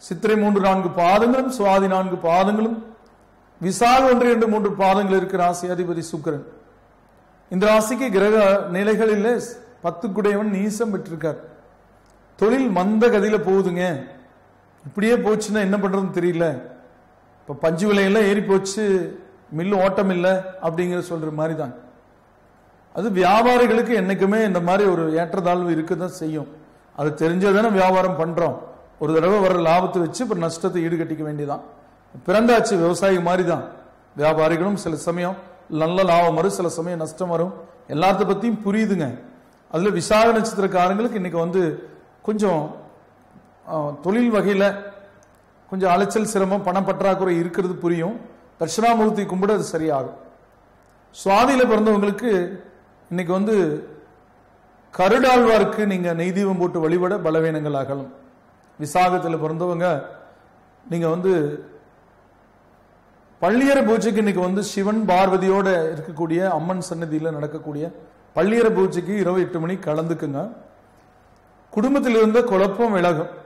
சித்திரை மூன்று நான்கு பாதங்களும் சுவாதி நான்கு பாதங்களும் விசாக ஒன்று இரண்டு மூன்று பாதங்கள் இருக்கிற ராசி அதிபதி சுக்கிரன் இந்த ராசிக்கு கிரக நிலைகளில் பத்துக்குடையவன் நீசம் பெற்றிருக்கார் தொழில் மந்த கதியில போகுதுங்க இப்படியே போச்சுன்னா என்ன பண்றதுன்னு தெரியல இப்ப பஞ்சு விலையெல்லாம் ஏறி போச்சு மில்லு ஓட்டம் இல்லை அப்படிங்கிற சொல்ற மாதிரி தான் அது வியாபாரிகளுக்கு என்னைக்குமே இந்த மாதிரி ஒரு ஏற்றத்தாழ்வு இருக்கதான் செய்யும் அது தெரிஞ்சதானே வியாபாரம் பண்றோம் ஒரு தடவை வர லாபத்தை வச்சு இப்ப நஷ்டத்தை ஈடுகட்டிக்க வேண்டியதான் பிறந்தாச்சு விவசாயி மாதிரி தான் வியாபாரிகளும் சில சமயம் நல்ல லாபம் வரும் சில சமயம் நஷ்டம் வரும் எல்லாத்த பத்தியும் புரியுதுங்க அதுல விசாக நட்சத்திரக்காரங்களுக்கு இன்னைக்கு வந்து கொஞ்சம் ஆ, தொழில் வகையில கொஞ்சம் அலைச்சல் சிரமம் பணப்பற்றாக்குறை இருக்கிறது புரியும் தட்சிணாமூர்த்தி கும்பிட அது சரியாகும் சுவாதியில பிறந்தவங்களுக்கு இன்னைக்கு வந்து கருடாழ்வாருக்கு நீங்க நெய் தீபம் போட்டு வழிபட பலவீனங்கள் அகலும் விசாகத்தில் பிறந்தவங்க நீங்க வந்து பள்ளியற பூஜைக்கு இன்னைக்கு வந்து சிவன் பார்வதியோட இருக்கக்கூடிய அம்மன் சன்னதியில நடக்கக்கூடிய பள்ளியற பூஜைக்கு இரவு எட்டு மணிக்கு கலந்துக்குங்க குடும்பத்தில் இருந்த குழப்பம் விலகும்